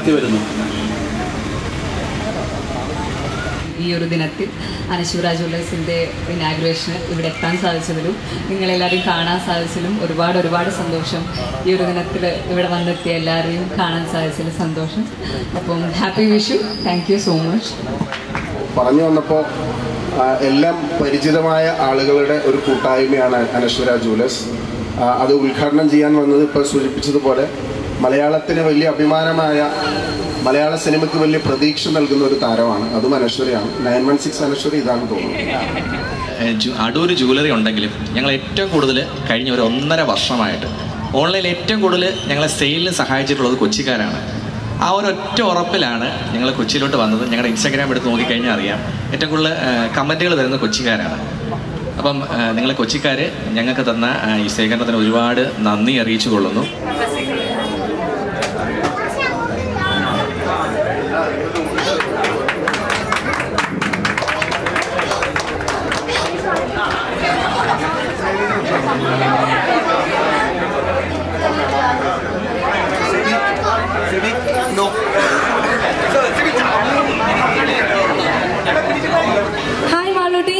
വരുന്നു ഈ ഒരു ദിനത്തിൽ അനശ്വര ജ്വല്ലേഴ്സിൻ്റെ ഇനാഗ്രേഷന് ഇവിടെ എത്താൻ സാധിച്ചതിലും നിങ്ങളെല്ലാവരെയും കാണാൻ സാധിച്ചതിലും ഒരുപാട് ഒരുപാട് സന്തോഷം ഈ ഒരു ദിനത്തിൽ ഇവിടെ വന്നെത്തിയ എല്ലാവരെയും കാണാൻ സാധിച്ചതിൽ സന്തോഷം അപ്പം happy Vishu thank you so much പറഞ്ഞു വന്നപ്പോൾ എല്ലാം പരിചിതമായ ആളുകളുടെ ഒരു കൂട്ടായ്മയാണ് അനശ്വര ജൂലസ് ആ, അത് ഉദ്ഘാടനം ചെയ്യാൻ വന്നത് ഇപ്പോൾ സൂചിപ്പിച്ചതുപോലെ മലയാളത്തിന് വലിയ അഭിമാനമായ മലയാള സിനിമയ്ക്ക് വലിയ പ്രതീക്ഷ നൽകുന്ന ഒരു താരമാണ് അതും അനശ്വരയാണ് നയൻ വൺ സിക്സ് അനശ്വര ഇതാണ് തോന്നുന്നത് ഏഹ് ജു- അടൂർ ജുവലറി ഉണ്ടെങ്കിലും ഞങ്ങൾ ഏറ്റവും കൂടുതൽ കഴിഞ്ഞ ഒരു ഒന്നര വർഷമായിട്ട് ഓൺലൈനിൽ ഏറ്റവും കൂടുതൽ ഞങ്ങളെ സെയിലിന് സഹായിച്ചിട്ടുള്ളത് കൊച്ചിക്കാരാണ് ആ ഒരൊറ്റ ഉറപ്പിലാണ് ഞങ്ങൾ കൊച്ചിയിലോട്ട് വന്നത് ഞങ്ങളുടെ ഇൻസ്റ്റാഗ്രാം എടുത്ത് നോക്കിക്കഴിഞ്ഞാൽ അറിയാം ഏറ്റവും കൂടുതൽ കമൻറ്റുകൾ വരുന്നത് കൊച്ചിക്കാരാണ് അപ്പം നിങ്ങൾ കൊച്ചിക്കാർ ഞങ്ങൾക്ക് തന്ന ആ, ഈ സേകരണത്തിന് ഒരുപാട് നന്ദി അറിയിച്ചു കൊള്ളുന്നു ഹായ് മാളൂട്ടി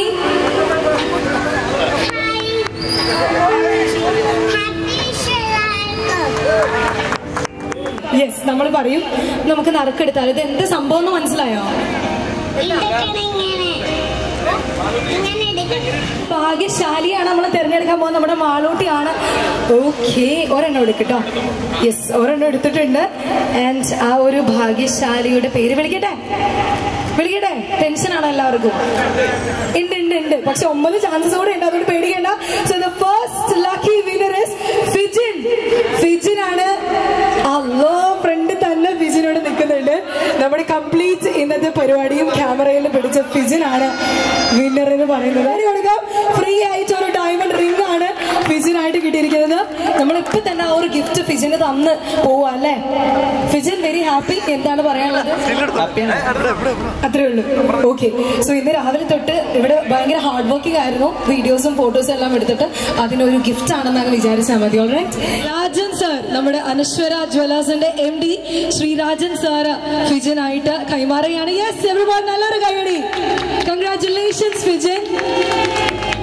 യെസ് നമ്മൾ പറയും നമുക്ക് നറുക്കെടുത്താൽ ഇത് എന്ത് സംഭവം എന്ന് മനസ്സിലായോ ഭാഗ്യശാലിയാണ് നമ്മൾ തിരഞ്ഞെടുക്കാൻ പോകുന്നത് നമ്മുടെ മാളൂട്ടിയാണ് ഓക്കെ ഒരെണ്ണം എടുക്കട്ടോ യെസ് ഒരെണ്ണം എടുത്തിട്ടുണ്ട് ആൻഡ് ആ ഒരു ഭാഗ്യശാലിയുടെ പേര് വിളിക്കട്ടെ വിളിക്കട്ടെ ടെൻഷനാണ് എല്ലാവർക്കും ഉണ്ട് ഉണ്ട് ഉണ്ട് പക്ഷെ ഒമ്പത് ചാൻസസ് കൂടെ ഉണ്ട് അതുകൊണ്ട് പേടിക്കേണ്ട so the first lucky winner is Fijin Fijin ആണ് അല്ലോ ഫ്രണ്ട് തന്നെ ഫിജിനോട് നിൽക്കുന്നുണ്ട് നമ്മുടെ കംപ്ലീറ്റ് ഇന്നത്തെ പരിപാടിയും ക്യാമറയിൽ പിടിച്ച ഫിജിൻ ആണ് വിന്നർ എന്ന് പറയുന്നത് ആര് കൊടുക്കാം ഫ്രീ ആയിട്ട് ഒരു ഡയമണ്ട് റിംഗ് ആണ് ഫിജിനായിട്ട് കിട്ടിയിരിക്കുന്നത് നമ്മളിപ്പോ തന്നെ ആ ഒരു ഗിഫ്റ്റ് ഫിജിന് തന്ന് പോവാ അല്ലേ ഫിജിൻ വെരി ഹാപ്പി എന്താണ് പറയാനുള്ളത് അത്രേ ഉള്ളൂ ഓക്കെ സോ ഇന്ന് രാവിലെ തൊട്ട് ഇവിടെ ഭയങ്കര ഹാർഡ് വർക്കിംഗ് ആയിരുന്നു വീഡിയോസും ഫോട്ടോസും എല്ലാം എടുത്തിട്ട് അതിനൊരു ഗിഫ്റ്റ് ആണെന്ന് അങ്ങ് വിചാരിച്ചാൽ മതി ഓൾറൈറ്റ് രാജൻ സർ നമ്മുടെ അനശ്വര ജ്വല്ലേഴ്സിന്റെ എം ഡി ശ്രീരാജൻ സാർ ഫിജനായിട്ട് കൈമാറുകയാണ് യെസ് എവറിവൺ നല്ലൊരു കൈയടി കൺഗ്രാറ്റുലേഷൻസ് ഫിജൻ